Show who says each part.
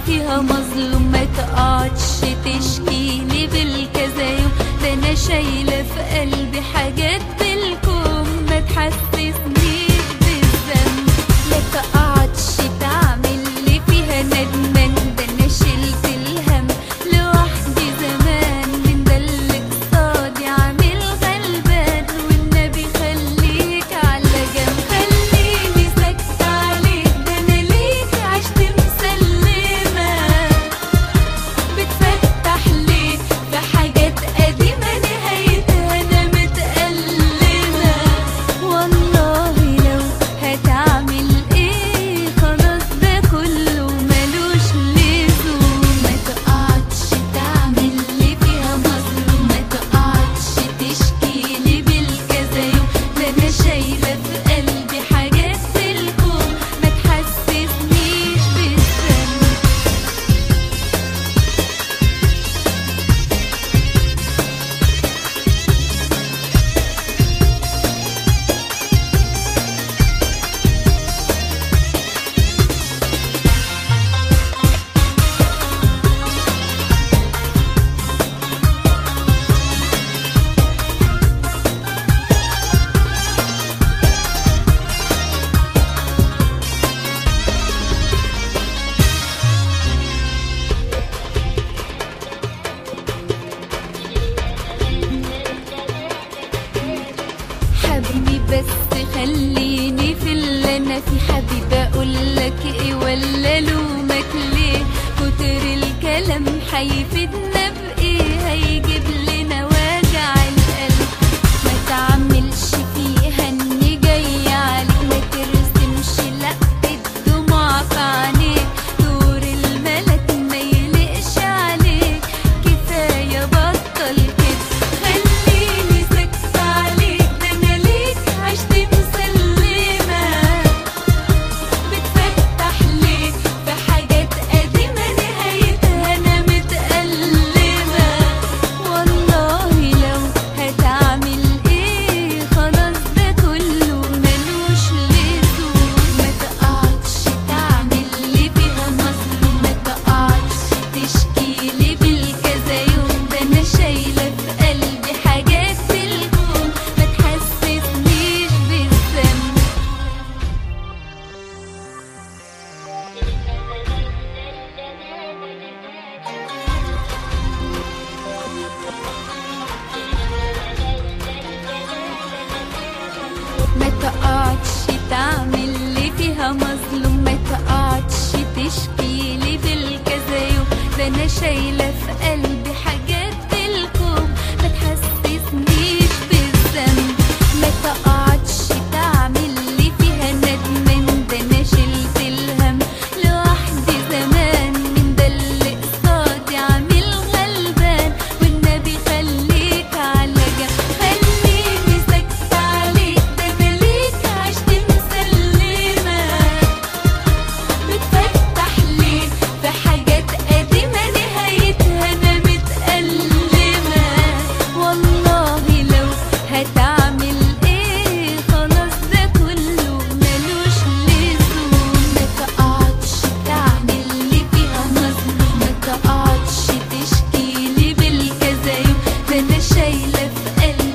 Speaker 1: فيها مظلوم ما تقعدش تشكيلي بالكذا يوم ده انا شايله في قلبي حاجات بالكم ما تحسسنيش بالذنب لا تقعدش تعمل لي فيها ندمان ده انا شلت الهم لوحدي زمان من ده اللي قصادي عامل غلبان والنبي خليك على جنب خليني ساكتة عليك ده انا ليك عشت مسلمة بتفتح ليه في حاجات قديمة نهايتها أنا متألمة والله لو هتعمل إيه خلاص ده كله ملوش لزوم ما تقعدش تعمل لي فيها مظلوم ما تقعدش تشكيلي بالكذا يوم ده أنا شايلة في قلبي حاجات في الكون ما تحسسنيش بالذنب حبيبي بس خليني في اللي انا في حبيبي اقول لك ايه ولا لومك ليه كتر الكلام هيفيدنا بايه هيجيب لنا وجع القلب ما تعملش فيها اني جاي عليك ما ترسمش لا الدموع في عينيك دور الملك ما يلقش عليك كفايه بطل كده خليني ساكتة عليك ده انا ليك عشت مسلمة بتفتح ليه في حاجات قديمة نهايتها أنا متألمة والله لو هتعمل إيه خلاص ده كله ملوش لزوم ما تقعدش تعمل لي فيها مظلوم ما تقعدش تشكيلي بالكذا يوم ده أنا شايلة في قلبي حاجات في الكون ما تحسسنيش بالذنب ما تقعدش تعمل لي فيها مظلوم ما تقعدش تشكيلي بالكذا يوم ده انا شايله في قلبي حاجات بالكم ما تحسسنيش بالذنب ما تقعدش تعمل لي فيها ندمان ده انا شلت الهم لوحدي زمان من ده اللي قصادي عامل غلبان والنبي خليك على جنب خليني ساكتة عليك ده انا ليك عشت مسلمة بتفتح ليه في حاجات قديمة نهايتها أنا متألمة والله لو هتعمل إيه خلاص ده كله ملوش لزوم ما تقعدش تعمل لي فيها مظلوم ما تقعدش تشكيلي بالكذا يوم ده أنا شايلة في قلبي